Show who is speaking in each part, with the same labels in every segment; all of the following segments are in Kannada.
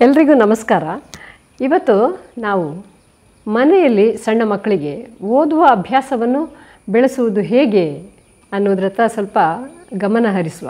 Speaker 1: ಎಲ್ರಿಗೂ ನಮಸ್ಕಾರ ಇವತ್ತು ನಾವು ಮನೆಯಲ್ಲಿ ಸಣ್ಣ ಮಕ್ಕಳಿಗೆ ಓದುವ ಅಭ್ಯಾಸವನ್ನು ಬೆಳೆಸುವುದು ಹೇಗೆ ಅನ್ನೋದ್ರತ್ತ ಸ್ವಲ್ಪ ಗಮನ ಹರಿಸುವ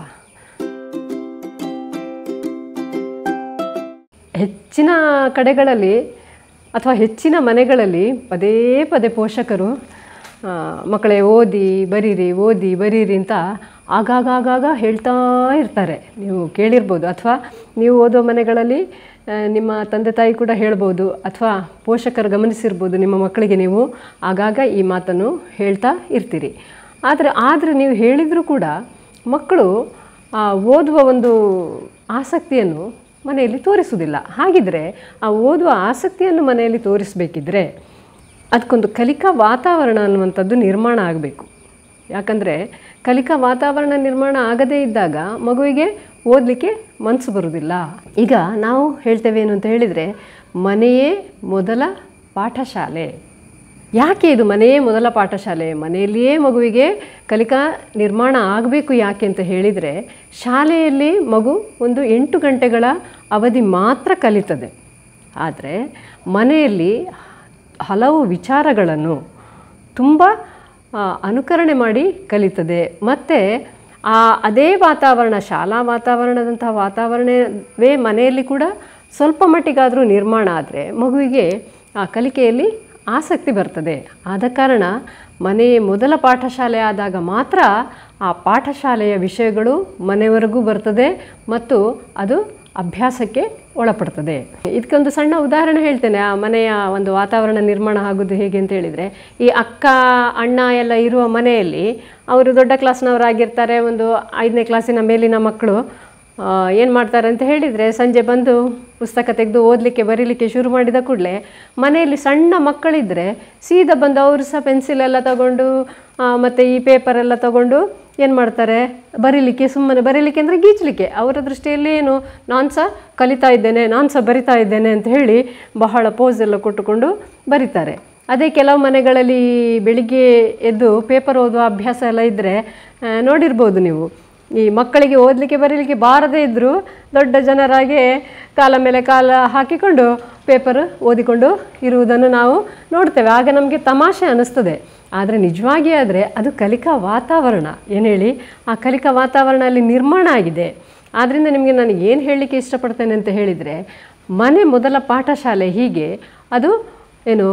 Speaker 1: ಹೆಚ್ಚಿನ ಕಡೆಗಳಲ್ಲಿ ಅಥವಾ ಹೆಚ್ಚಿನ ಮನೆಗಳಲ್ಲಿ ಪದೇ ಪದೇ ಪೋಷಕರು ಆ, ಮಕ್ಕಳೇ ಓದಿ ಬರೀರಿ ಓದಿ ಬರೀರಿ ಅಂತ ಆಗಾಗಾಗಾಗ ಹೇಳ್ತಾ ಇರ್ತಾರೆ ನೀವು ಕೇಳಿರ್ಬೋದು ಅಥವಾ ನೀವು ಓದೋ ಮನೆಗಳಲ್ಲಿ ಆ, ನಿಮ್ಮ ತಂದೆ ತಾಯಿ ಕೂಡ ಹೇಳ್ಬೋದು ಅಥವಾ ಪೋಷಕರು ಗಮನಿಸಿರ್ಬೋದು ನಿಮ್ಮ ಮಕ್ಕಳಿಗೆ ನೀವು ಆಗಾಗ ಈ ಮಾತನ್ನು ಹೇಳ್ತಾ ಇರ್ತೀರಿ ಆದರೆ ಆದರೆ ನೀವು ಹೇಳಿದರೂ ಕೂಡ ಮಕ್ಕಳು ಆ ಓದುವ ಒಂದು ಆಸಕ್ತಿಯನ್ನು ಮನೆಯಲ್ಲಿ ತೋರಿಸುವುದಿಲ್ಲ ಹಾಗಿದ್ರೆ ಆ ಓದುವ ಆಸಕ್ತಿಯನ್ನು ಮನೆಯಲ್ಲಿ ತೋರಿಸಬೇಕಿದ್ರೆ ಅದಕ್ಕೊಂದು ಕಲಿಕಾ ವಾತಾವರಣ ಅನ್ನುವಂಥದ್ದು ನಿರ್ಮಾಣ ಆಗಬೇಕು ಯಾಕಂದರೆ ಕಲಿಕಾ ವಾತಾವರಣ ನಿರ್ಮಾಣ ಆಗದೇ ಇದ್ದಾಗ ಮಗುವಿಗೆ ಓದಲಿಕ್ಕೆ ಮನಸ್ಸು ಬರುವುದಿಲ್ಲ ಈಗ ನಾವು ಹೇಳ್ತೇವೆ ಏನು ಅಂತ ಹೇಳಿದರೆ ಮನೆಯೇ ಮೊದಲ ಪಾಠಶಾಲೆ ಯಾಕೆ ಇದು ಮನೆಯೇ ಮೊದಲ ಪಾಠಶಾಲೆ ಮನೆಯಲ್ಲಿಯೇ ಮಗುವಿಗೆ ಕಲಿಕಾ ನಿರ್ಮಾಣ ಆಗಬೇಕು ಯಾಕೆ ಅಂತ ಹೇಳಿದರೆ ಶಾಲೆಯಲ್ಲಿ ಮಗು ಒಂದು ಎಂಟು ಗಂಟೆಗಳ ಅವಧಿ ಮಾತ್ರ ಕಲಿತದೆ ಆದರೆ ಮನೆಯಲ್ಲಿ ಹಲವು ವಿಚಾರಗಳನ್ನು ತುಂಬ ಆ, ಅನುಕರಣೆ ಮಾಡಿ ಕಲಿತದೆ ಮತ್ತು ಆ ಅದೇ ವಾತಾವರಣ ಶಾಲಾ ವಾತಾವರಣದಂತಹ ವಾತಾವರಣವೇ ಮನೆಯಲ್ಲಿ ಕೂಡ ಸ್ವಲ್ಪ ಮಟ್ಟಿಗಾದರೂ ನಿರ್ಮಾಣ ಆದರೆ ಮಗುವಿಗೆ ಆ ಕಲಿಕೆಯಲ್ಲಿ ಆಸಕ್ತಿ ಬರ್ತದೆ ಆದ ಕಾರಣ ಮನೆಯೇ ಮೊದಲ ಪಾಠಶಾಲೆ ಆದಾಗ ಮಾತ್ರ ಆ ಪಾಠಶಾಲೆಯ ವಿಷಯಗಳು ಮನೆಯವರೆಗೂ ಬರ್ತದೆ ಮತ್ತು ಅದು ಅಭ್ಯಾಸಕ್ಕೆ ಒಳಪಡ್ತದೆ ಇದಕ್ಕೊಂದು ಸಣ್ಣ ಉದಾಹರಣೆ ಹೇಳ್ತೇನೆ ಆ ಮನೆಯ ಒಂದು ವಾತಾವರಣ ನಿರ್ಮಾಣ ಆಗೋದು ಹೇಗೆ ಅಂತ ಹೇಳಿದರೆ ಈ ಅಕ್ಕ ಅಣ್ಣ ಎಲ್ಲ ಇರುವ ಮನೆಯಲ್ಲಿ ಅವರು ದೊಡ್ಡ ಕ್ಲಾಸ್ನವರಾಗಿರ್ತಾರೆ ಒಂದು ಐದನೇ ಕ್ಲಾಸಿನ ಮೇಲಿನ ಮಕ್ಕಳು ಏನು ಮಾಡ್ತಾರೆ ಅಂತ ಹೇಳಿದರೆ ಸಂಜೆ ಬಂದು ಪುಸ್ತಕ ತೆಗೆದು ಓದಲಿಕ್ಕೆ ಬರೀಲಿಕ್ಕೆ ಶುರು ಮಾಡಿದ ಕೂಡಲೇ ಮನೆಯಲ್ಲಿ ಸಣ್ಣ ಮಕ್ಕಳಿದ್ದರೆ ಸೀದಾ ಬಂದು ಅವರು ಸಹ ಪೆನ್ಸಿಲ್ ಎಲ್ಲ ತಗೊಂಡು ಮತ್ತು ಈ ಪೇಪರ್ ಎಲ್ಲ ತಗೊಂಡು ಏನು ಮಾಡ್ತಾರೆ ಬರೀಲಿಕ್ಕೆ ಸುಮ್ಮನೆ ಬರೀಲಿಕ್ಕೆ ಅಂದರೆ ಗೀಚಲಿಕ್ಕೆ ಅವರ ದೃಷ್ಟಿಯಲ್ಲಿ ಏನು ನಾನು ಸಹ ಕಲಿತಾ ಇದ್ದೇನೆ ನಾನು ಸಹ ಬರಿತಾ ಇದ್ದೇನೆ ಅಂತ ಹೇಳಿ ಬಹಳ ಪೋಸ್ ಎಲ್ಲ ಕೊಟ್ಟುಕೊಂಡು ಬರೀತಾರೆ ಅದೇ ಕೆಲವು ಮನೆಗಳಲ್ಲಿ ಬೆಳಿಗ್ಗೆ ಎದ್ದು ಪೇಪರ್ ಓದುವ ಅಭ್ಯಾಸ ಎಲ್ಲ ಇದ್ದರೆ ನೋಡಿರ್ಬೋದು ನೀವು ಈ ಮಕ್ಕಳಿಗೆ ಓದಲಿಕ್ಕೆ ಬರೀಲಿಕ್ಕೆ ಬಾರದೇ ಇದ್ದರೂ ದೊಡ್ಡ ಜನರಾಗೆ ಕಾಲ ಮೇಲೆ ಕಾಲ ಹಾಕಿಕೊಂಡು ಪೇಪರ್ ಓದಿಕೊಂಡು ಇರುವುದನ್ನು ನಾವು ನೋಡ್ತೇವೆ ಆಗ ನಮಗೆ ತಮಾಷೆ ಅನ್ನಿಸ್ತದೆ ಆದರೆ ನಿಜವಾಗಿ ಆದರೆ ಅದು ಕಲಿಕಾ ವಾತಾವರಣ ಏನು ಹೇಳಿ ಆ ಕಲಿಕಾ ವಾತಾವರಣ ಅಲ್ಲಿ ನಿರ್ಮಾಣ ಆಗಿದೆ ಆದ್ದರಿಂದ ನಿಮಗೆ ನಾನು ಏನು ಹೇಳಲಿಕ್ಕೆ ಇಷ್ಟಪಡ್ತೇನೆ ಅಂತ ಹೇಳಿದರೆ ಮನೆ ಮೊದಲ ಪಾಠಶಾಲೆ ಹೀಗೆ ಅದು ಏನು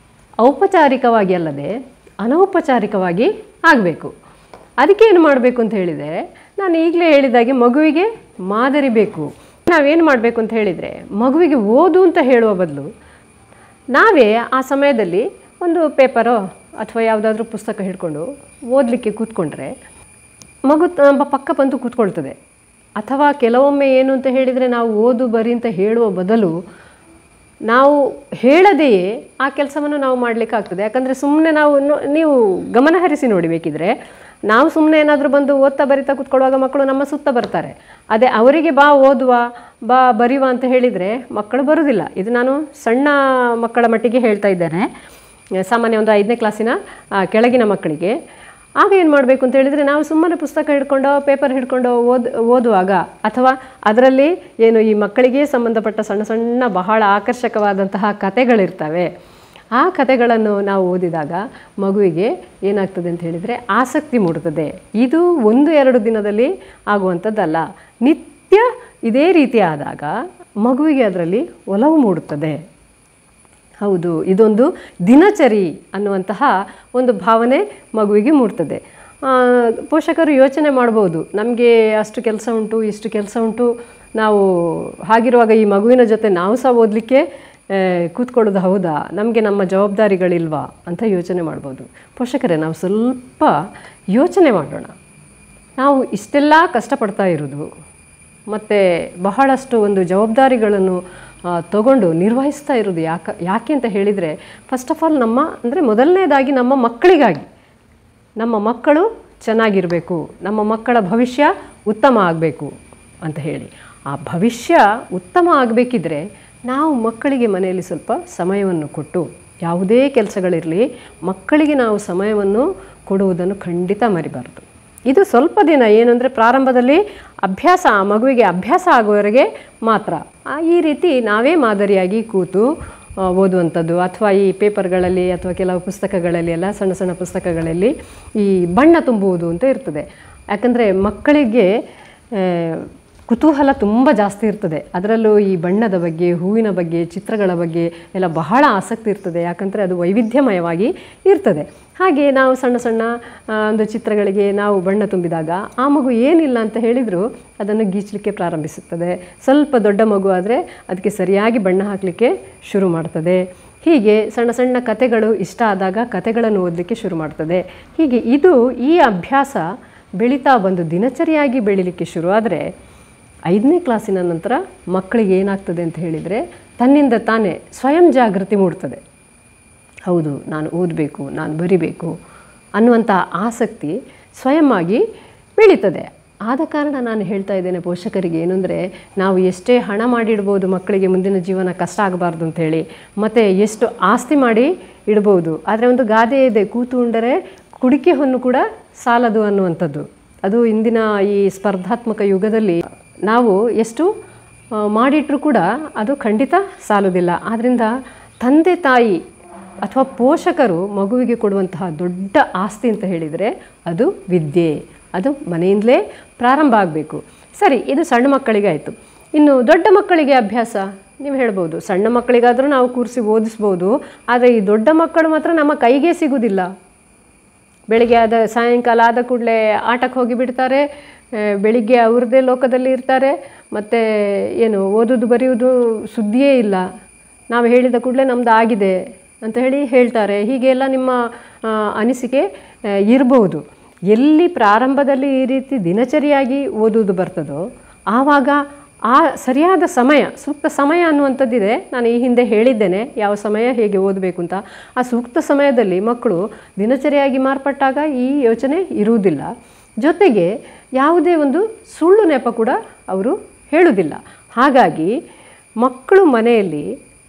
Speaker 1: ಔಪಚಾರಿಕವಾಗಿ ಅಲ್ಲದೆ ಅನೌಪಚಾರಿಕವಾಗಿ ಆಗಬೇಕು ಅದಕ್ಕೆ ಏನು ಮಾಡಬೇಕು ಅಂತ ಹೇಳಿದರೆ ನಾನು ಈಗಲೇ ಹೇಳಿದಾಗೆ ಮಗುವಿಗೆ ಮಾದರಿ ಬೇಕು ನಾವೇನು ಮಾಡಬೇಕು ಅಂತ ಹೇಳಿದರೆ ಮಗುವಿಗೆ ಓದು ಅಂತ ಹೇಳುವ ಬದಲು ನಾವೇ ಆ ಸಮಯದಲ್ಲಿ ಒಂದು ಪೇಪರೋ ಅಥವಾ ಯಾವುದಾದ್ರೂ ಪುಸ್ತಕ ಹಿಡ್ಕೊಂಡು ಓದಲಿಕ್ಕೆ ಕೂತ್ಕೊಂಡ್ರೆ ಮಗು ನಮ್ಮ ಪಕ್ಕ ಬಂದು ಕೂತ್ಕೊಳ್ತದೆ ಅಥವಾ ಕೆಲವೊಮ್ಮೆ ಏನು ಅಂತ ಹೇಳಿದರೆ ನಾವು ಓದು ಬರಿ ಅಂತ ಹೇಳುವ ಬದಲು ನಾವು ಹೇಳದೆಯೇ ಆ ಕೆಲಸವನ್ನು ನಾವು ಮಾಡಲಿಕ್ಕಾಗ್ತದೆ ಯಾಕಂದರೆ ಸುಮ್ಮನೆ ನಾವು ನೋ- ನೀವು ಗಮನ ಹರಿಸಿ ನೋಡಿ ಬೇಕಿದ್ರೆ ನಾವು ಸುಮ್ಮನೆ ಏನಾದರೂ ಬಂದು ಓದ್ತಾ ಬರಿತಾ ಕೂತ್ಕೊಳ್ಳುವಾಗ ಮಕ್ಕಳು ನಮ್ಮ ಸುತ್ತ ಬರ್ತಾರೆ ಅದೇ ಅವರಿಗೆ ಬಾ ಓದುವ ಬಾ ಬರೆಯುವ ಅಂತ ಹೇಳಿದರೆ ಮಕ್ಕಳು ಬರುವುದಿಲ್ಲ ಇದು ನಾನು ಸಣ್ಣ ಮಕ್ಕಳ ಮಟ್ಟಿಗೆ ಹೇಳ್ತಾ ಇದ್ದೇನೆ ಸಾಮಾನ್ಯ ಒಂದು ಐದನೇ ಕ್ಲಾಸಿನ ಆ, ಕೆಳಗಿನ ಮಕ್ಕಳಿಗೆ ಆಗ ಏನು ಮಾಡಬೇಕು ಅಂತ ಹೇಳಿದರೆ ನಾವು ಸುಮ್ಮನೆ ಪುಸ್ತಕ ಹಿಡ್ಕೊಂಡು ಪೇಪರ್ ಹಿಡ್ಕೊಂಡು ಓದ್ ಓದುವಾಗ ಅಥವಾ ಅದರಲ್ಲಿ ಏನು ಈ ಮಕ್ಕಳಿಗೆ ಸಂಬಂಧಪಟ್ಟ ಸಣ್ಣ ಸಣ್ಣ ಬಹಳ ಆಕರ್ಷಕವಾದಂತಹ ಕತೆಗಳಿರ್ತವೆ ಆ ಕತೆಗಳನ್ನು ನಾವು ಓದಿದಾಗ ಮಗುವಿಗೆ ಏನಾಗ್ತದೆ ಅಂತ ಹೇಳಿದರೆ ಆಸಕ್ತಿ ಮೂಡುತ್ತದೆ ಇದು ಒಂದು ಎರಡು ದಿನದಲ್ಲಿ ಆಗುವಂಥದ್ದಲ್ಲ ನಿತ್ಯ ಇದೇ ರೀತಿ ಆದಾಗ ಮಗುವಿಗೆ ಅದರಲ್ಲಿ ಒಲವು ಮೂಡುತ್ತದೆ ಹೌದು ಇದೊಂದು ದಿನಚರಿ ಅನ್ನುವಂತಹ ಒಂದು ಭಾವನೆ ಮಗುವಿಗೆ ಮೂಡ್ತದೆ ಆ, ಪೋಷಕರು ಯೋಚನೆ ಮಾಡ್ಬೋದು ನಮಗೆ ಅಷ್ಟು ಕೆಲಸ ಉಂಟು ಇಷ್ಟು ಕೆಲಸ ಉಂಟು ನಾವು ಹಾಗಿರುವಾಗ ಈ ಮಗುವಿನ ಜೊತೆ ನಾವು ಸಹ ಓದಲಿಕ್ಕೆ ಕೂತ್ಕೊಳ್ಳೋದು ಹೌದಾ ನಮಗೆ ನಮ್ಮ ಜವಾಬ್ದಾರಿಗಳಿಲ್ವಾ ಅಂತ ಯೋಚನೆ ಮಾಡ್ಬೋದು ಪೋಷಕರೇ ನಾವು ಸ್ವಲ್ಪ ಯೋಚನೆ ಮಾಡೋಣ ನಾವು ಇಷ್ಟೆಲ್ಲ ಕಷ್ಟಪಡ್ತಾ ಇರೋದು ಮತ್ತು ಬಹಳಷ್ಟು ಒಂದು ಜವಾಬ್ದಾರಿಗಳನ್ನು ಆ, ತಗೊಂಡು ನಿರ್ವಹಿಸ್ತಾ ಇರೋದು ಯಾಕೆ ಯಾಕೆ ಅಂತ ಹೇಳಿದರೆ ಫಸ್ಟ್ ಆಫ್ ಆಲ್ ನಮ್ಮ ಅಂದರೆ ಮೊದಲನೇದಾಗಿ ನಮ್ಮ ಮಕ್ಕಳಿಗಾಗಿ ನಮ್ಮ ಮಕ್ಕಳು ಚೆನ್ನಾಗಿರಬೇಕು ನಮ್ಮ ಮಕ್ಕಳ ಭವಿಷ್ಯ ಉತ್ತಮ ಆಗಬೇಕು ಅಂತ ಹೇಳಿ ಆ ಭವಿಷ್ಯ ಉತ್ತಮ ಆಗಬೇಕಿದ್ರೆ ನಾವು ಮಕ್ಕಳಿಗೆ ಮನೆಯಲ್ಲಿ ಸ್ವಲ್ಪ ಸಮಯವನ್ನು ಕೊಟ್ಟು ಯಾವುದೇ ಕೆಲಸಗಳಿರಲಿ ಮಕ್ಕಳಿಗೆ ನಾವು ಸಮಯವನ್ನು ಕೊಡುವುದನ್ನು ಖಂಡಿತ ಮರಿಬಾರ್ದು ಇದು ಸ್ವಲ್ಪ ದಿನ ಏನಂದರೆ ಪ್ರಾರಂಭದಲ್ಲಿ ಅಭ್ಯಾಸ ಆ ಮಗುವಿಗೆ ಅಭ್ಯಾಸ ಆಗುವವರೆಗೆ ಮಾತ್ರ ಆ, ಈ ರೀತಿ ನಾವೇ ಮಾದರಿಯಾಗಿ ಕೂತು ಆ, ಓದುವಂಥದ್ದು ಅಥವಾ ಈ ಪೇಪರ್ಗಳಲ್ಲಿ ಅಥವಾ ಕೆಲವು ಪುಸ್ತಕಗಳಲ್ಲಿ ಎಲ್ಲ ಸಣ್ಣ ಸಣ್ಣ ಪುಸ್ತಕಗಳಲ್ಲಿ ಈ ಬಣ್ಣ ತುಂಬುವುದು ಅಂತ ಇರ್ತದೆ ಯಾಕಂದರೆ ಮಕ್ಕಳಿಗೆ ಆ, ಕುತೂಹಲ ತುಂಬ ಜಾಸ್ತಿ ಇರ್ತದೆ ಅದರಲ್ಲೂ ಈ ಬಣ್ಣದ ಬಗ್ಗೆ ಹೂವಿನ ಬಗ್ಗೆ ಚಿತ್ರಗಳ ಬಗ್ಗೆ ಎಲ್ಲ ಬಹಳ ಆಸಕ್ತಿ ಇರ್ತದೆ ಯಾಕಂದರೆ ಅದು ವೈವಿಧ್ಯಮಯವಾಗಿ ಇರ್ತದೆ ಹಾಗೆ ನಾವು ಸಣ್ಣ ಸಣ್ಣ ಆ, ಒಂದು ಚಿತ್ರಗಳಿಗೆ ನಾವು ಬಣ್ಣ ತುಂಬಿದಾಗ ಆ ಮಗು ಏನಿಲ್ಲ ಅಂತ ಹೇಳಿದರೂ ಅದನ್ನು ಗೀಚಲಿಕ್ಕೆ ಪ್ರಾರಂಭಿಸುತ್ತದೆ ಸ್ವಲ್ಪ ದೊಡ್ಡ ಮಗು ಆದರೆ ಅದಕ್ಕೆ ಸರಿಯಾಗಿ ಬಣ್ಣ ಹಾಕಲಿಕ್ಕೆ ಶುರು ಮಾಡ್ತದೆ ಹೀಗೆ ಸಣ್ಣ ಸಣ್ಣ ಕತೆಗಳು ಇಷ್ಟ ಆದಾಗ ಕತೆಗಳನ್ನು ಓದಲಿಕ್ಕೆ ಶುರು ಮಾಡ್ತದೆ ಹೀಗೆ ಇದು ಈ ಅಭ್ಯಾಸ ಬೆಳೀತಾ ಬಂದು ದಿನಚರಿಯಾಗಿ ಬೆಳೀಲಿಕ್ಕೆ ಶುರುವಾದರೆ ಐದನೇ ಕ್ಲಾಸಿನ ನಂತರ ಮಕ್ಕಳಿಗೆ ಏನಾಗ್ತದೆ ಅಂತ ಹೇಳಿದರೆ ತನ್ನಿಂದ ತಾನೇ ಸ್ವಯಂ ಜಾಗೃತಿ ಮೂಡ್ತದೆ ಹೌದು ನಾನು ಓದಬೇಕು ನಾನು ಬರಿಬೇಕು ಅನ್ನುವಂಥ ಆಸಕ್ತಿ ಸ್ವಯಂ ಆಗಿ ಬೆಳೀತದೆ ಆದ ಕಾರಣ ನಾನು ಹೇಳ್ತಾ ಇದ್ದೇನೆ ಪೋಷಕರಿಗೆ ಏನು ಅಂದರೆ ನಾವು ಎಷ್ಟೇ ಹಣ ಮಾಡಿಡ್ಬೋದು ಮಕ್ಕಳಿಗೆ ಮುಂದಿನ ಜೀವನ ಕಷ್ಟ ಆಗಬಾರ್ದು ಅಂತೇಳಿ ಮತ್ತು ಎಷ್ಟು ಆಸ್ತಿ ಮಾಡಿ ಇಡ್ಬೋದು ಆದರೆ ಒಂದು ಗಾದೆ ಇದೆ ಕೂತು ಉಂಡರೆ ಕುಡಿಕೆ ಹೊನ್ನು ಕೂಡ ಸಾಲದು ಅನ್ನುವಂಥದ್ದು ಅದು ಇಂದಿನ ಈ ಸ್ಪರ್ಧಾತ್ಮಕ ಯುಗದಲ್ಲಿ ನಾವು ಎಷ್ಟು ಆ, ಮಾಡಿಟ್ರೂ ಕೂಡ ಅದು ಖಂಡಿತ ಸಾಲುವುದಿಲ್ಲ ಆದ್ದರಿಂದ ತಂದೆ ತಾಯಿ ಅಥವಾ ಪೋಷಕರು ಮಗುವಿಗೆ ಕೊಡುವಂತಹ ದೊಡ್ಡ ಆಸ್ತಿ ಅಂತ ಹೇಳಿದರೆ ಅದು ವಿದ್ಯೆ ಅದು ಮನೆಯಿಂದಲೇ ಪ್ರಾರಂಭ ಆಗಬೇಕು ಸರಿ ಇದು ಸಣ್ಣ ಮಕ್ಕಳಿಗೆ ಆಯಿತು ಇನ್ನು ದೊಡ್ಡ ಮಕ್ಕಳಿಗೆ ಅಭ್ಯಾಸ ನೀವು ಹೇಳ್ಬೋದು ಸಣ್ಣ ಮಕ್ಕಳಿಗಾದರೂ ನಾವು ಕೂರಿಸಿ ಓದಿಸ್ಬೋದು ಆದರೆ ಈ ದೊಡ್ಡ ಮಕ್ಕಳು ಮಾತ್ರ ನಮ್ಮ ಕೈಗೆ ಸಿಗುವುದಿಲ್ಲ ಬೆಳಿಗ್ಗೆ ಆದ ಸಾಯಂಕಾಲ ಆದ ಕೂಡಲೇ ಆಟಕ್ಕೆ ಹೋಗಿ ಬಿಡ್ತಾರೆ ಆ, ಬೆಳಿಗ್ಗೆ ಅವ್ರದ್ದೇ ಲೋಕದಲ್ಲಿ ಇರ್ತಾರೆ ಮತ್ತು ಏನು ಓದೋದು ಬರೆಯುವುದು ಸುದ್ದಿಯೇ ಇಲ್ಲ ನಾವು ಹೇಳಿದ ಕೂಡಲೇ ನಮ್ಮದು ಆಗಿದೆ ಅಂತ ಹೇಳಿ ಹೇಳ್ತಾರೆ ಹೀಗೆಲ್ಲ ನಿಮ್ಮ ಆ, ಅನಿಸಿಕೆ ಆ, ಇರ್ಬೋದು ಎಲ್ಲಿ ಪ್ರಾರಂಭದಲ್ಲಿ ಈ ರೀತಿ ದಿನಚರಿಯಾಗಿ ಓದುವುದು ಬರ್ತದೋ ಆವಾಗ ಆ ಸರಿಯಾದ ಸಮಯ ಸೂಕ್ತ ಸಮಯ ಅನ್ನುವಂಥದ್ದಿದೆ ನಾನು ಈ ಹಿಂದೆ ಹೇಳಿದ್ದೇನೆ ಯಾವ ಸಮಯ ಹೇಗೆ ಓದಬೇಕು ಅಂತ ಆ ಸೂಕ್ತ ಸಮಯದಲ್ಲಿ ಮಕ್ಕಳು ದಿನಚರಿಯಾಗಿ ಮಾರ್ಪಟ್ಟಾಗ ಈ ಯೋಚನೆ ಇರುವುದಿಲ್ಲ ಜೊತೆಗೆ ಯಾವುದೇ ಒಂದು ಸುಳ್ಳು ನೆಪ ಕೂಡ ಅವರು ಹೇಳುವುದಿಲ್ಲ ಹಾಗಾಗಿ ಮಕ್ಕಳು ಮನೆಯಲ್ಲಿ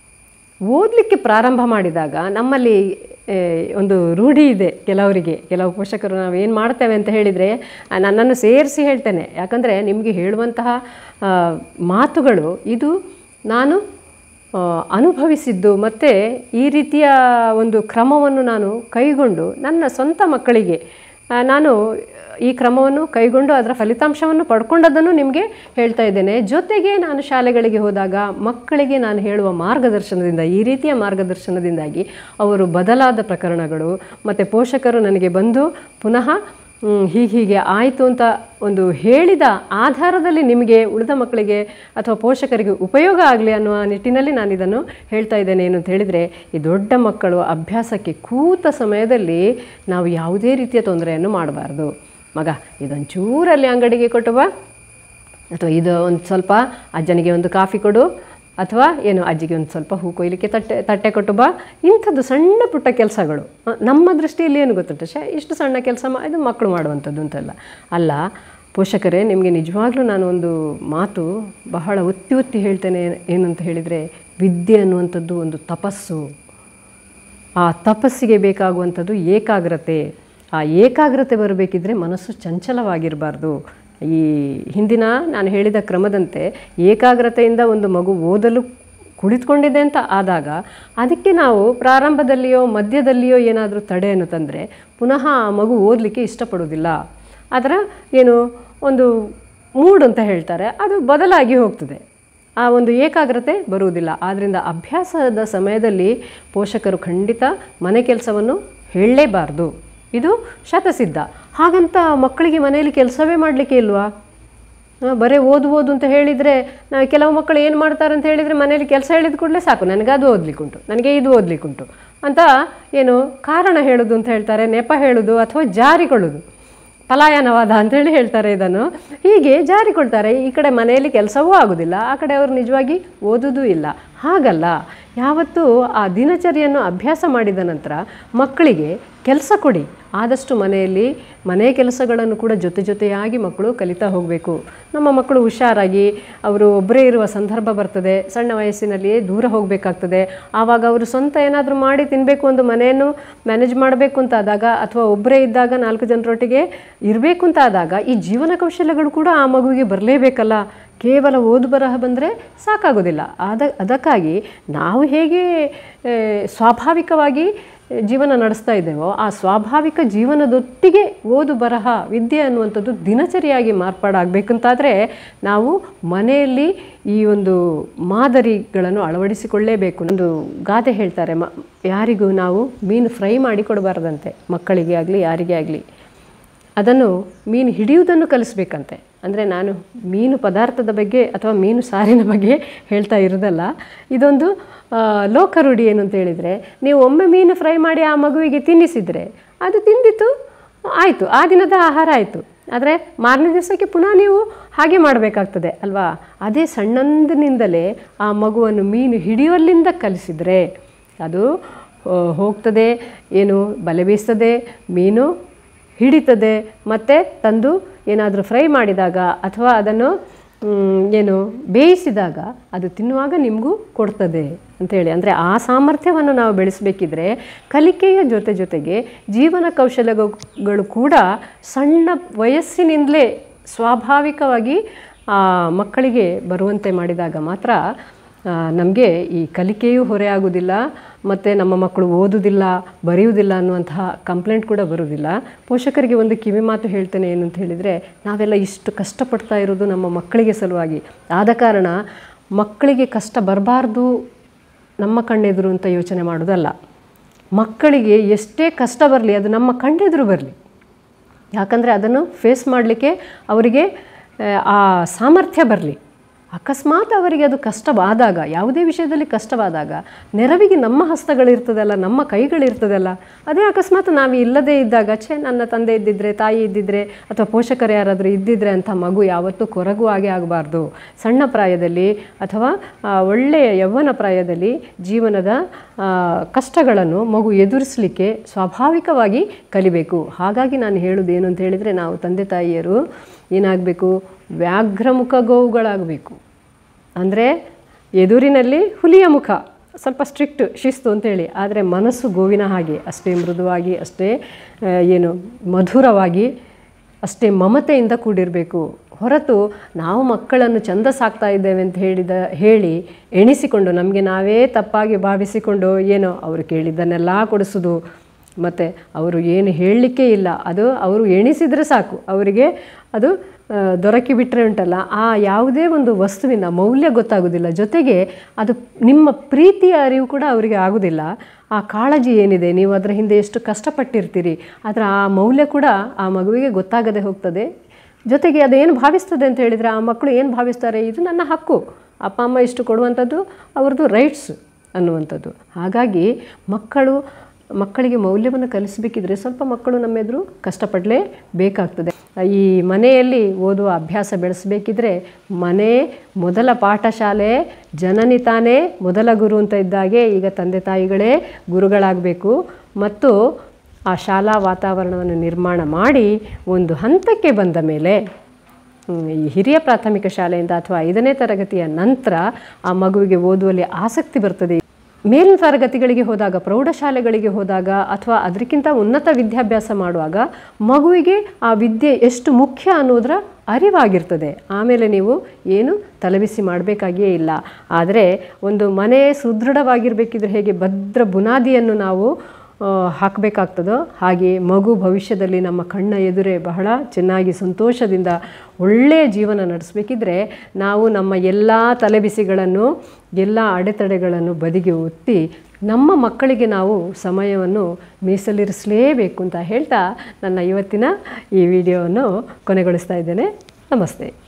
Speaker 1: ಓದಲಿಕ್ಕೆ ಪ್ರಾರಂಭ ಮಾಡಿದಾಗ ನಮ್ಮಲ್ಲಿ ಏ, ಒಂದು ರೂಢಿ ಇದೆ ಕೆಲವರಿಗೆ ಕೆಲವು ಪೋಷಕರು ನಾವು ಏನು ಮಾಡ್ತೇವೆ ಅಂತ ಹೇಳಿದರೆ ಆ, ನನ್ನನ್ನು ಸೇರಿಸಿ ಹೇಳ್ತೇನೆ ಯಾಕಂದರೆ ನಿಮಗೆ ಹೇಳುವಂತಹ ಆ, ಮಾತುಗಳು ಇದು ನಾನು ಆ, ಅನುಭವಿಸಿದ್ದು ಮತ್ತು ಈ ರೀತಿಯ ಒಂದು ಕ್ರಮವನ್ನು ನಾನು ಕೈಗೊಂಡು ನನ್ನ ಸ್ವಂತ ಮಕ್ಕಳಿಗೆ ಆ, ನಾನು ಈ ಕ್ರಮವನ್ನು ಕೈಗೊಂಡು ಅದರ ಫಲಿತಾಂಶವನ್ನು ಪಡ್ಕೊಂಡದ್ದನ್ನು ನಿಮಗೆ ಹೇಳ್ತಾ ಇದ್ದೇನೆ ಜೊತೆಗೆ ನಾನು ಶಾಲೆಗಳಿಗೆ ಹೋದಾಗ ಮಕ್ಕಳಿಗೆ ನಾನು ಹೇಳುವ ಮಾರ್ಗದರ್ಶನದಿಂದ ಈ ರೀತಿಯ ಮಾರ್ಗದರ್ಶನದಿಂದಾಗಿ ಅವರು ಬದಲಾದ ಪ್ರಕರಣಗಳು ಮತ್ತು ಪೋಷಕರು ನನಗೆ ಬಂದು ಪುನಃ ಹ್ಮ್, ಹೀಗೆ ಹೀಗೆ ಆಯಿತು ಅಂತ ಒಂದು ಹೇಳಿದ ಆಧಾರದಲ್ಲಿ ನಿಮಗೆ ಉಳಿದ ಮಕ್ಕಳಿಗೆ ಅಥವಾ ಪೋಷಕರಿಗೆ ಉಪಯೋಗ ಆಗಲಿ ಅನ್ನುವ ನಿಟ್ಟಿನಲ್ಲಿ ನಾನು ಇದನ್ನು ಹೇಳ್ತಾ ಇದ್ದೇನೆ ಏನು ಅಂತ ಹೇಳಿದರೆ ಈ ದೊಡ್ಡ ಮಕ್ಕಳು ಅಭ್ಯಾಸಕ್ಕೆ ಕೂತ ಸಮಯದಲ್ಲಿ ನಾವು ಯಾವುದೇ ರೀತಿಯ ತೊಂದರೆಯನ್ನು ಮಾಡಬಾರ್ದು ಮಗ ಇದೊಂಚೂರಲ್ಲಿ ಅಂಗಡಿಗೆ ಕೊಟ್ಟು ಬಾ ಅಥವಾ ಇದು ಒಂದು ಸ್ವಲ್ಪ ಅಜ್ಜನಿಗೆ ಒಂದು ಕಾಫಿ ಕೊಡು ಅಥವಾ ಏನು ಅಜ್ಜಿಗೆ ಒಂದು ಸ್ವಲ್ಪ ಹೂ ಕೊಯ್ಲಿಕ್ಕೆ ತಟ್ಟೆ ತಟ್ಟೆ ಕೊಟ್ಟು ಬಾ ಇಂಥದ್ದು ಸಣ್ಣ ಪುಟ್ಟ ಕೆಲಸಗಳು ನಮ್ಮ ದೃಷ್ಟಿಯಲ್ಲಿ ಏನು ಗೊತ್ತುಂಟು ಶೇ ಇಷ್ಟು ಸಣ್ಣ ಕೆಲಸ ಮಾ ಇದು ಮಕ್ಕಳು ಮಾಡುವಂಥದ್ದು ಅಂತಲ್ಲ ಅಲ್ಲ ಪೋಷಕರೇ ನಿಮಗೆ ನಿಜವಾಗ್ಲೂ ನಾನು ಒಂದು ಮಾತು ಬಹಳ ಒತ್ತಿ ಒತ್ತಿ ಹೇಳ್ತೇನೆ ಏನು ಅಂತ ಹೇಳಿದರೆ ವಿದ್ಯೆ ಅನ್ನುವಂಥದ್ದು ಒಂದು ತಪಸ್ಸು ಆ ತಪಸ್ಸಿಗೆ ಬೇಕಾಗುವಂಥದ್ದು ಏಕಾಗ್ರತೆ ಆ ಏಕಾಗ್ರತೆ ಬರಬೇಕಿದ್ರೆ ಮನಸ್ಸು ಚಂಚಲವಾಗಿರಬಾರ್ದು ಈ ಹಿಂದಿನ ನಾನು ಹೇಳಿದ ಕ್ರಮದಂತೆ ಏಕಾಗ್ರತೆಯಿಂದ ಒಂದು ಮಗು ಓದಲು ಕುಳಿತುಕೊಂಡಿದೆ ಅಂತ ಆದಾಗ ಅದಕ್ಕೆ ನಾವು ಪ್ರಾರಂಭದಲ್ಲಿಯೋ ಮಧ್ಯದಲ್ಲಿಯೋ ಏನಾದರೂ ತಡೆಯನ್ನು ತಂದರೆ ಪುನಃ ಆ ಮಗು ಓದಲಿಕ್ಕೆ ಇಷ್ಟಪಡೋದಿಲ್ಲ ಅದರ ಏನು ಒಂದು ಮೂಡ್ ಅಂತ ಹೇಳ್ತಾರೆ ಅದು ಬದಲಾಗಿ ಹೋಗ್ತದೆ ಆ ಒಂದು ಏಕಾಗ್ರತೆ ಬರುವುದಿಲ್ಲ ಆದ್ದರಿಂದ ಅಭ್ಯಾಸದ ಸಮಯದಲ್ಲಿ ಪೋಷಕರು ಖಂಡಿತ ಮನೆ ಕೆಲಸವನ್ನು ಹೇಳಲೇಬಾರ್ದು ಇದು ಶತಸಿದ್ಧ ಹಾಗಂತ ಮಕ್ಕಳಿಗೆ ಮನೆಯಲ್ಲಿ ಕೆಲಸವೇ ಮಾಡಲಿಕ್ಕೆ ಇಲ್ವಾ ಆ, ಬರೀ ಓದು ಓದು ಅಂತ ಹೇಳಿದರೆ ನಾವು ಕೆಲವು ಮಕ್ಕಳು ಏನು ಮಾಡ್ತಾರೆ ಅಂತ ಹೇಳಿದರೆ ಮನೇಲಿ ಕೆಲಸ ಹೇಳಿದ ಕೂಡಲೇ ಸಾಕು ನನಗೆ ಅದು ಓದಲಿಕ್ಕುಂಟು ನನಗೆ ಇದು ಓದಲಿಕ್ಕುಂಟು ಅಂತ ಏನು ಕಾರಣ ಹೇಳೋದು ಅಂತ ಹೇಳ್ತಾರೆ ನೆಪ ಹೇಳೋದು ಅಥವಾ ಜಾರಿಕೊಳ್ಳೋದು ಪಲಾಯನವಾದ ಅಂತೇಳಿ ಹೇಳ್ತಾರೆ ಇದನ್ನು ಹೀಗೆ ಜಾರಿಕೊಳ್ತಾರೆ ಈ ಕಡೆ ಮನೆಯಲ್ಲಿ ಕೆಲಸವೂ ಆಗೋದಿಲ್ಲ ಆ ಕಡೆ ಅವರು ನಿಜವಾಗಿ ಓದೋದೂ ಇಲ್ಲ ಹಾಗಲ್ಲ ಯಾವತ್ತೂ ಆ ದಿನಚರಿಯನ್ನು ಅಭ್ಯಾಸ ಮಾಡಿದ ನಂತರ ಮಕ್ಕಳಿಗೆ ಕೆಲಸ ಕೊಡಿ ಆದಷ್ಟು ಮನೆಯಲ್ಲಿ ಮನೆ ಕೆಲಸಗಳನ್ನು ಕೂಡ ಜೊತೆ ಜೊತೆಯಾಗಿ ಮಕ್ಕಳು ಕಲಿತಾ ಹೋಗಬೇಕು ನಮ್ಮ ಮಕ್ಕಳು ಹುಷಾರಾಗಿ ಅವರು ಒಬ್ಬರೇ ಇರುವ ಸಂದರ್ಭ ಬರ್ತದೆ ಸಣ್ಣ ವಯಸ್ಸಿನಲ್ಲಿಯೇ ದೂರ ಹೋಗಬೇಕಾಗ್ತದೆ ಆವಾಗ ಅವರು ಸ್ವಂತ ಏನಾದರೂ ಮಾಡಿ ತಿನ್ನಬೇಕು ಒಂದು ಮನೆಯನ್ನು ಮ್ಯಾನೇಜ್ ಮಾಡಬೇಕು ಅಂತ ಆದಾಗ ಅಥವಾ ಒಬ್ಬರೇ ಇದ್ದಾಗ ನಾಲ್ಕು ಜನರೊಟ್ಟಿಗೆ ಇರಬೇಕು ಅಂತ ಆದಾಗ ಈ ಜೀವನ ಕೌಶಲ್ಯಗಳು ಕೂಡ ಆ ಮಗುವಿಗೆ ಬರಲೇಬೇಕಲ್ಲ ಕೇವಲ ಓದು ಬರಹ ಬಂದರೆ ಸಾಕಾಗೋದಿಲ್ಲ ಆದ ಅದಕ್ಕಾಗಿ ನಾವು ಹೇಗೆ ಆ, ಸ್ವಾಭಾವಿಕವಾಗಿ ಜೀವನ ನಡೆಸ್ತಾ ಇದ್ದೇವೋ ಆ ಸ್ವಾಭಾವಿಕ ಜೀವನದೊಟ್ಟಿಗೆ ಓದು ಬರಹ ವಿದ್ಯೆ ಅನ್ನುವಂಥದ್ದು ದಿನಚರಿಯಾಗಿ ಮಾರ್ಪಾಡಾಗಬೇಕಂತಾದರೆ ನಾವು ಮನೆಯಲ್ಲಿ ಈ ಒಂದು ಮಾದರಿಗಳನ್ನು ಅಳವಡಿಸಿಕೊಳ್ಳೇಬೇಕು ಒಂದು ಗಾದೆ ಹೇಳ್ತಾರೆ ಮ ಯಾರಿಗೂ ನಾವು ಮೀನು ಫ್ರೈ ಮಾಡಿ ಕೊಡಬಾರ್ದಂತೆ ಮಕ್ಕಳಿಗೆ ಆಗಲಿ ಯಾರಿಗೇ ಆಗಲಿ ಅದನ್ನು ಮೀನು ಹಿಡಿಯುವುದನ್ನು ಕಲಿಸ್ಬೇಕಂತೆ ಅಂದರೆ ನಾನು ಮೀನು ಪದಾರ್ಥದ ಬಗ್ಗೆ ಅಥವಾ ಮೀನು ಸಾರಿನ ಬಗ್ಗೆ ಹೇಳ್ತಾ ಇರೋದಲ್ಲ ಇದೊಂದು ಆ, ಲೋಕರುಡಿ ಏನು ಅಂತ ಹೇಳಿದರೆ ನೀವು ಒಮ್ಮೆ ಮೀನು ಫ್ರೈ ಮಾಡಿ ಆ ಮಗುವಿಗೆ ತಿನ್ನಿಸಿದರೆ ಅದು ತಿಂದಿತ್ತು ಆಯಿತು ಆ ದಿನದ ಆಹಾರ ಆಯಿತು ಆದರೆ ಮಾರನೇ ದಿವಸಕ್ಕೆ ಪುನಃ ನೀವು ಹಾಗೆ ಮಾಡಬೇಕಾಗ್ತದೆ ಅಲ್ವಾ ಅದೇ ಸಣ್ಣಂದಿನಿಂದಲೇ ಆ ಮಗುವನ್ನು ಮೀನು ಹಿಡಿಯುವಲ್ಲಿಂದ ಕಲಿಸಿದರೆ ಅದು ಆ, ಹೋಗ್ತದೆ ಏನು ಬಲೆ ಬೀಸ್ತದೆ ಮೀನು ಹಿಡಿತದೆ ಮತ್ತು ತಂದು ಏನಾದರೂ ಫ್ರೈ ಮಾಡಿದಾಗ ಅಥವಾ ಅದನ್ನು ಮ್, ಏನು ಬೇಯಿಸಿದಾಗ ಅದು ತಿನ್ನುವಾಗ ನಿಮಗೂ ಕೊಡ್ತದೆ ಅಂತೇಳಿ ಅಂದರೆ ಆ ಸಾಮರ್ಥ್ಯವನ್ನು ನಾವು ಬೆಳೆಸಬೇಕಿದ್ರೆ ಕಲಿಕೆಯ ಜೊತೆ ಜೊತೆಗೆ ಜೀವನ ಕೌಶಲ್ಯಗಳು ಕೂಡ ಸಣ್ಣ ವಯಸ್ಸಿನಿಂದಲೇ ಸ್ವಾಭಾವಿಕವಾಗಿ ಆ ಮಕ್ಕಳಿಗೆ ಬರುವಂತೆ ಮಾಡಿದಾಗ ಮಾತ್ರ ನಮಗೆ ಈ ಕಲಿಕೆಯೂ ಹೊರೆ ಆಗೋದಿಲ್ಲ ಮತ್ತು ನಮ್ಮ ಮಕ್ಕಳು ಓದುವುದಿಲ್ಲ ಬರೆಯುವುದಿಲ್ಲ ಅನ್ನುವಂತಹ ಕಂಪ್ಲೇಂಟ್ ಕೂಡ ಬರುವುದಿಲ್ಲ ಪೋಷಕರಿಗೆ ಒಂದು ಕಿವಿ ಮಾತು ಹೇಳ್ತೇನೆ ಏನು ಅಂತ ಹೇಳಿದರೆ ನಾವೆಲ್ಲ ಇಷ್ಟು ಕಷ್ಟಪಡ್ತಾ ಇರೋದು ನಮ್ಮ ಮಕ್ಕಳಿಗೆ ಸಲುವಾಗಿ ಆದ ಕಾರಣ ಮಕ್ಕಳಿಗೆ ಕಷ್ಟ ಬರಬಾರ್ದು ನಮ್ಮ ಕಣ್ಣೆದುರು ಅಂತ ಯೋಚನೆ ಮಾಡೋದಲ್ಲ ಮಕ್ಕಳಿಗೆ ಎಷ್ಟೇ ಕಷ್ಟ ಬರಲಿ ಅದು ನಮ್ಮ ಕಣ್ಣೆದುರು ಬರಲಿ ಯಾಕಂದರೆ ಅದನ್ನು ಫೇಸ್ ಮಾಡಲಿಕ್ಕೆ ಅವರಿಗೆ ಆ, ಆ ಸಾಮರ್ಥ್ಯ ಬರಲಿ ಅಕಸ್ಮಾತ್ ಅವರಿಗೆ ಅದು ಕಷ್ಟವಾದಾಗ ಯಾವುದೇ ವಿಷಯದಲ್ಲಿ ಕಷ್ಟವಾದಾಗ ನೆರವಿಗೆ ನಮ್ಮ ಹಸ್ತಗಳಿರ್ತದಲ್ಲ ನಮ್ಮ ಕೈಗಳಿರ್ತದಲ್ಲ ಅದೇ ಅಕಸ್ಮಾತ್ ನಾವು ಇಲ್ಲದೇ ಇದ್ದಾಗ ಛೇ ನನ್ನ ತಂದೆ ಇದ್ದಿದ್ರೆ ತಾಯಿ ಇದ್ದಿದ್ರೆ ಅಥವಾ ಪೋಷಕರು ಯಾರಾದರೂ ಇದ್ದಿದ್ರೆ ಅಂತ ಮಗು ಯಾವತ್ತೂ ಕೊರಗು ಹಾಗೆ ಆಗಬಾರ್ದು ಸಣ್ಣ ಪ್ರಾಯದಲ್ಲಿ ಅಥವಾ ಆ, ಒಳ್ಳೆಯ ಯೌವನ ಪ್ರಾಯದಲ್ಲಿ ಜೀವನದ ಆ, ಕಷ್ಟಗಳನ್ನು ಮಗು ಎದುರಿಸಲಿಕ್ಕೆ ಸ್ವಾಭಾವಿಕವಾಗಿ ಕಲಿಬೇಕು ಹಾಗಾಗಿ ನಾನು ಹೇಳೋದು ಏನು ಅಂತ ಹೇಳಿದರೆ ನಾವು ತಂದೆ ತಾಯಿಯರು ಏನಾಗಬೇಕು ವ್ಯಾಘ್ರಮುಖ ಗೋವುಗಳಾಗಬೇಕು ಅಂದರೆ ಎದುರಿನಲ್ಲಿ ಹುಲಿಯ ಮುಖ ಸ್ವಲ್ಪ ಸ್ಟ್ರಿಕ್ಟ್ ಶಿಸ್ತು ಅಂತೇಳಿ ಆದರೆ ಮನಸ್ಸು ಗೋವಿನ ಹಾಗೆ ಅಷ್ಟೇ ಮೃದುವಾಗಿ ಅಷ್ಟೇ ಆ, ಏನು ಮಧುರವಾಗಿ ಅಷ್ಟೇ ಮಮತೆಯಿಂದ ಕೂಡಿರಬೇಕು ಹೊರತು ನಾವು ಮಕ್ಕಳನ್ನು ಚಂದ ಸಾಕ್ತಾ ಇದ್ದೇವೆ ಅಂತ ಹೇಳಿದ ಹೇಳಿ ಎಣಿಸಿಕೊಂಡು ನಮಗೆ ನಾವೇ ತಪ್ಪಾಗಿ ಭಾವಿಸಿಕೊಂಡು ಏನೋ ಅವರು ಕೇಳಿದ್ದನ್ನೆಲ್ಲ ಕೊಡಿಸೋದು ಮತ್ತು ಅವರು ಏನು ಹೇಳಲಿಕ್ಕೆ ಇಲ್ಲ ಅದು ಅವರು ಎಣಿಸಿದರೆ ಸಾಕು ಅವರಿಗೆ ಅದು ಆ, ದೊರಕಿ ಬಿಟ್ಟರೆ ಉಂಟಲ್ಲ ಆ ಯಾವುದೇ ಒಂದು ವಸ್ತುವಿನ ಮೌಲ್ಯ ಗೊತ್ತಾಗೋದಿಲ್ಲ ಜೊತೆಗೆ ಅದು ನಿಮ್ಮ ಪ್ರೀತಿಯ ಅರಿವು ಕೂಡ ಅವರಿಗೆ ಆಗೋದಿಲ್ಲ ಆ ಕಾಳಜಿ ಏನಿದೆ ನೀವು ಅದರ ಹಿಂದೆ ಎಷ್ಟು ಕಷ್ಟಪಟ್ಟಿರ್ತೀರಿ ಅದರ ಆ ಮೌಲ್ಯ ಕೂಡ ಆ ಮಗುವಿಗೆ ಗೊತ್ತಾಗದೆ ಹೋಗ್ತದೆ ಜೊತೆಗೆ ಅದೇನು ಭಾವಿಸ್ತದೆ ಅಂತ ಹೇಳಿದರೆ ಆ ಮಕ್ಕಳು ಏನು ಭಾವಿಸ್ತಾರೆ ಇದು ನನ್ನ ಹಕ್ಕು ಅಪ್ಪ ಅಮ್ಮ ಇಷ್ಟು ಕೊಡುವಂಥದ್ದು ಅವ್ರದ್ದು ರೈಟ್ಸ್ ಅನ್ನುವಂಥದ್ದು ಹಾಗಾಗಿ ಮಕ್ಕಳು ಮಕ್ಕಳಿಗೆ ಮೌಲ್ಯವನ್ನು ಕಲಿಸಬೇಕಿದ್ರೆ ಸ್ವಲ್ಪ ಮಕ್ಕಳು ನಮ್ಮ ಎದುರು ಕಷ್ಟಪಡಲೇ ಬೇಕಾಗ್ತದೆ ಈ ಮನೆಯಲ್ಲಿ ಓದುವ ಅಭ್ಯಾಸ ಬೆಳೆಸಬೇಕಿದ್ರೆ ಮನೆ ಮೊದಲ ಪಾಠಶಾಲೆ ಜನನಿ ತಾನೇ ಮೊದಲ ಗುರು ಅಂತ ಇದ್ದಾಗೆ ಈಗ ತಂದೆ ತಾಯಿಗಳೇ ಗುರುಗಳಾಗಬೇಕು ಮತ್ತು ಆ ಶಾಲಾ ವಾತಾವರಣವನ್ನು ನಿರ್ಮಾಣ ಮಾಡಿ ಒಂದು ಹಂತಕ್ಕೆ ಬಂದ ಮೇಲೆ ಹ್ಮ್, ಈ ಹಿರಿಯ ಪ್ರಾಥಮಿಕ ಶಾಲೆಯಿಂದ ಅಥವಾ ಐದನೇ ತರಗತಿಯ ನಂತರ ಆ ಮಗುವಿಗೆ ಓದುವಲ್ಲಿ ಆಸಕ್ತಿ ಬರ್ತದೆ ಮೇಲಿನ ತರಗತಿಗಳಿಗೆ ಹೋದಾಗ ಪ್ರೌಢಶಾಲೆಗಳಿಗೆ ಹೋದಾಗ ಅಥವಾ ಅದಕ್ಕಿಂತ ಉನ್ನತ ವಿದ್ಯಾಭ್ಯಾಸ ಮಾಡುವಾಗ ಮಗುವಿಗೆ ಆ ವಿದ್ಯೆ ಎಷ್ಟು ಮುಖ್ಯ ಅನ್ನೋದರ ಅರಿವಾಗಿರ್ತದೆ ಆಮೇಲೆ ನೀವು ಏನು ತಲೆಬಿಸಿ ಮಾಡಬೇಕಾಗಿಯೇ ಇಲ್ಲ ಆದರೆ ಒಂದು ಮನೆ ಸುದೃಢವಾಗಿರಬೇಕಿದ್ರೆ ಹೇಗೆ ಭದ್ರ ಬುನಾದಿಯನ್ನು ನಾವು ಆ, ಹಾಕಬೇಕಾಗ್ತದೋ ಹಾಗೆ ಮಗು ಭವಿಷ್ಯದಲ್ಲಿ ನಮ್ಮ ಕಣ್ಣ ಎದುರೇ ಬಹಳ ಚೆನ್ನಾಗಿ ಸಂತೋಷದಿಂದ ಒಳ್ಳೆಯ ಜೀವನ ನಡೆಸಬೇಕಿದ್ರೆ ನಾವು ನಮ್ಮ ಎಲ್ಲ ತಲೆಬಿಸಿಗಳನ್ನು ಎಲ್ಲ ಅಡೆತಡೆಗಳನ್ನು ಬದಿಗೆ ಒತ್ತಿ ನಮ್ಮ ಮಕ್ಕಳಿಗೆ ನಾವು ಸಮಯವನ್ನು ಮೀಸಲಿರಿಸಲೇಬೇಕು ಅಂತ ಹೇಳ್ತಾ ನನ್ನ ಇವತ್ತಿನ ಈ ವಿಡಿಯೋವನ್ನು ಕೊನೆಗೊಳಿಸ್ತಾ ಇದ್ದೇನೆ ನಮಸ್ತೆ